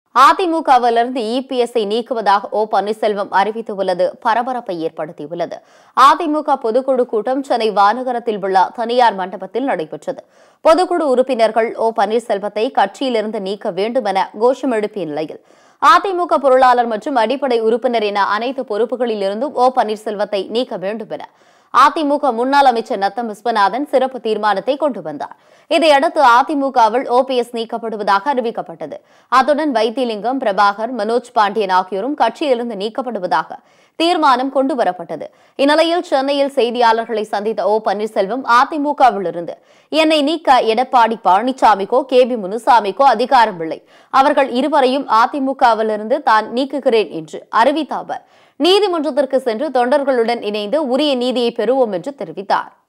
அதிமுகவிலிருந்து இபிஎஸ்ஐ நீக்குவதாக ஓ பன்னீர்செல்வம் அறிவித்துள்ளது பரபரப்பை ஏற்படுத்தியுள்ளது அதிமுக பொதுக்குழு கூட்டம் சென்னை வானகரத்தில் உள்ள தனியார் மண்டபத்தில் நடைபெற்றது பொதுக்குழு உறுப்பினர்கள் ஓ பன்னீர்செல்வத்தை கட்சியிலிருந்து நீக்க வேண்டும் என கோஷம் எழுப்பிய நிலையில் அதிமுக பொருளாளர் மற்றும் அடிப்படை உறுப்பினர் என அனைத்து பொறுப்புகளிலிருந்தும் ஓ பன்னீர்செல்வத்தை நீக்க வேண்டும் என அதிமுக முன்னாள் அமைச்சர் நத்தம் விஸ்வநாதன் சிறப்பு தீர்மானத்தை கொண்டு வந்தார் இதையடுத்து அதிமுகவில் ஓபிஎஸ் நீக்கப்படுவதாக அறிவிக்கப்பட்டது அத்துடன் வைத்திலிங்கம் பிரபாகர் மனோஜ் பாண்டியன் ஆகியோரும் கட்சியிலிருந்து நீக்கப்படுவதாக தீர்மானம் கொண்டு வரப்பட்டது இந்நிலையில் சென்னையில் செய்தியாளர்களை சந்தித்த ஓ பன்னீர்செல்வம் அதிமுகவிலிருந்து என்னை நீக்க எடப்பாடி பழனிசாமிக்கோ கே பி முனுசாமிக்கோ அதிகாரம் இல்லை அவர்கள் இருவரையும் அதிமுகவிலிருந்து தான் நீக்குகிறேன் என்று அறிவித்த அவர் நீதிமன்றத்திற்கு சென்று தொண்டர்களுடன் இணைந்து உரிய நீதியை பெறுவோம் என்று தெரிவித்தார்